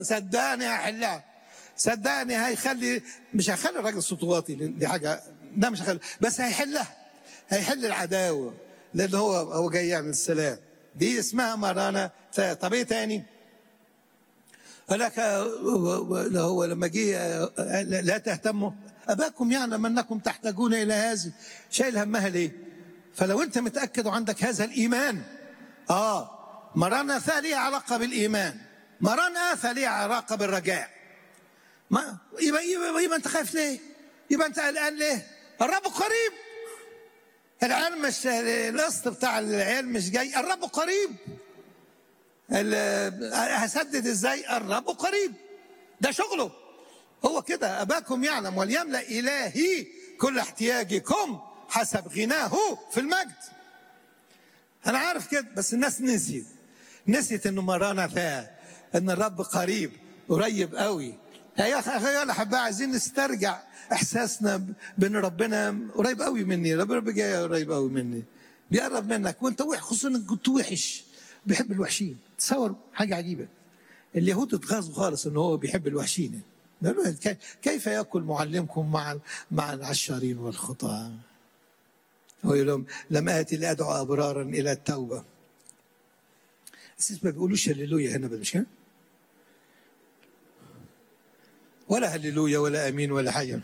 صدقني هحلها صدقني هيخلي مش هيخلي الراجل صوته واطي لأن دي حاجه ده مش هيخلي بس هيحلها هيحل العداوه لان هو هو جاي يعمل السلام دي اسمها مرانة طب ايه تاني؟ هناك هو لما جه لا تهتموا اباكم يعلم انكم تحتاجون الى هذه شايل همها ليه؟ فلو انت متاكد وعندك هذا الايمان اه مرانة ثانية علاقة بالإيمان مران آثى ليه علاقة بالرجاء ما يبقى, يبقى, يبقى أنت خايف ليه يبقى أنت قلقان ليه الرب قريب العيال مش القسط بتاع العيال مش جاي الرب قريب هسدد ازاي الرب قريب ده شغله هو كده اباكم يعلم وليملا الهي كل احتياجكم حسب غناه في المجد انا عارف كده بس الناس نسيت نسيت انه مرانا فيها ان الرب قريب قريب قوي يا اخي يا احباء عايزين نسترجع احساسنا بان ربنا قريب قوي مني ربنا جاي قريب قوي مني بيقرب منك وانت وحش خصوصا انك كنت وحش بيحب الوحشين تصور حاجه عجيبه اليهود اتغاظوا خالص ان هو بيحب الوحشين كيف ياكل معلمكم مع مع العشارين والخطاه هو يقول لهم لم اتي لادعو ابرارا الى التوبه اساس ما بيقولوش هللويا هنا مش كده؟ ولا هللويا ولا امين ولا حاجه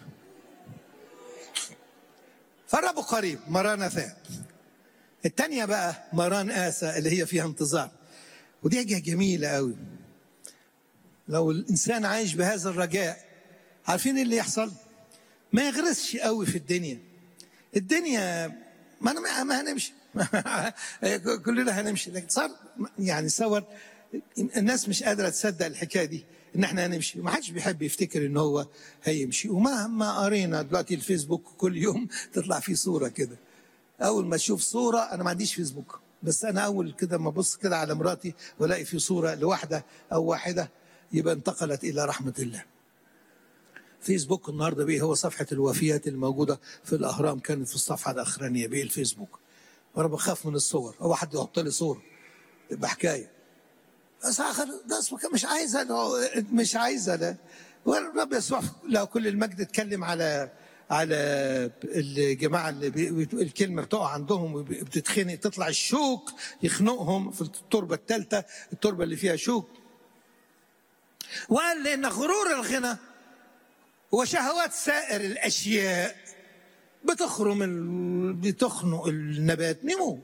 فالرب قريب مران ثاء الثانيه بقى مران آسى اللي هي فيها انتظار ودي حاجه جميله قوي لو الانسان عايش بهذا الرجاء عارفين اللي يحصل ما يغرسش قوي في الدنيا الدنيا ما انا ما هنمشي كلنا هنمشي لكن صار يعني صور الناس مش قادره تصدق الحكايه دي ان احنا هنمشي وما حدش بيحب يفتكر ان هو هيمشي ومهما قرينا دلوقتي الفيسبوك كل يوم تطلع فيه صوره كده اول ما اشوف صوره انا ما عنديش فيسبوك بس انا اول كده ما ابص كده على مراتي والاقي في صوره لواحده او واحده يبقى انتقلت الى رحمه الله فيسبوك النهارده بيه هو صفحه الوفيات الموجوده في الاهرام كانت في الصفحه الاخرانيه بيه الفيسبوك وانا بخاف من الصور هو حد يحط لي صوره تبقى حكايه بس اخر ده مش عايزه مش عايزه ده والرب يسوع لو كل المجد اتكلم على على الجماعه اللي بي الكلمه بتقع عندهم وبتتخنق تطلع الشوك يخنقهم في التربه الثالثه التربه اللي فيها شوك وقال لان غرور الغنى وشهوات سائر الاشياء بتخرم ال... بتخنق النبات نمو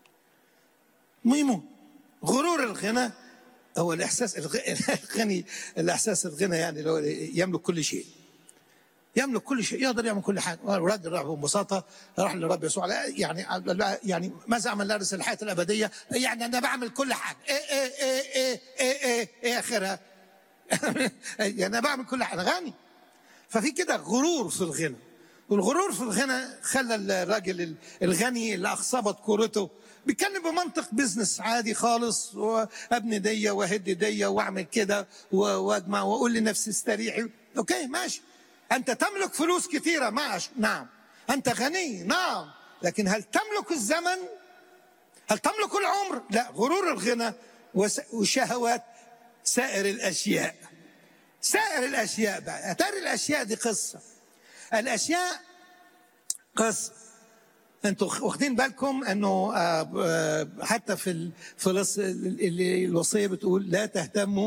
نمو غرور الغنى هو الاحساس الغني الاحساس الغنى يعني لو يملك كل شيء يملك كل شيء يقدر يعمل كل حاجه الراجل راح ببساطه راح للرب يسوع يعني يعني ماذا اعمل لارس الحياه الابديه يعني انا بعمل كل حاجه ايه ايه ايه ايه ايه ايه, إيه اخرها يعني انا بعمل كل حاجه غني ففي كده غرور في الغنى والغرور في الغنى خلى الراجل الغني اللي اخصبت كورته بيتكلم بمنطق بزنس عادي خالص وابني دي واهد دي واعمل كده واجمع واقول لنفسي استريحي اوكي ماشي انت تملك فلوس كثيره معش نعم انت غني نعم لكن هل تملك الزمن هل تملك العمر لا غرور الغنى وشهوات سائر الاشياء سائر الاشياء بقى اتاري الاشياء دي قصه الاشياء قصه انتوا واخدين بالكم انه حتى في في الوصيه بتقول لا تهتموا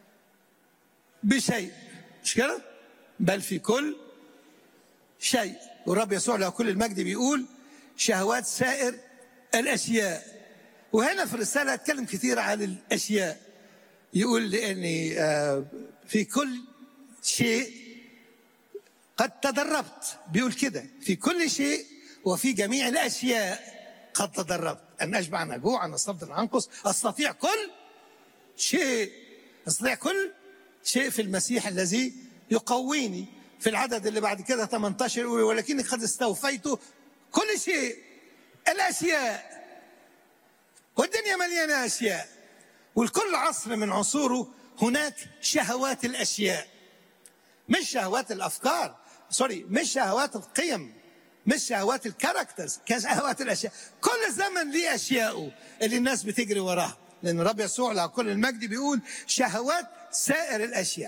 بشيء مش كده؟ بل في كل شيء والرب يسوع له كل المجد بيقول شهوات سائر الاشياء وهنا في الرساله اتكلم كثير عن الاشياء يقول لاني في كل شيء قد تدربت بيقول كده في كل شيء وفي جميع الاشياء قد تدربت ان اشبع ان اجوع ان استبدل انقص استطيع كل شيء استطيع كل شيء في المسيح الذي يقويني في العدد اللي بعد كده 18 يقول ولكني قد استوفيت كل شيء الاشياء والدنيا مليانه اشياء والكل عصر من عصوره هناك شهوات الاشياء مش شهوات الافكار سوري مش شهوات القيم مش شهوات الكاركترز كشهوات الاشياء كل زمن ليه اشياءه اللي الناس بتجري وراها لان الرب يسوع له كل المجد بيقول شهوات سائر الاشياء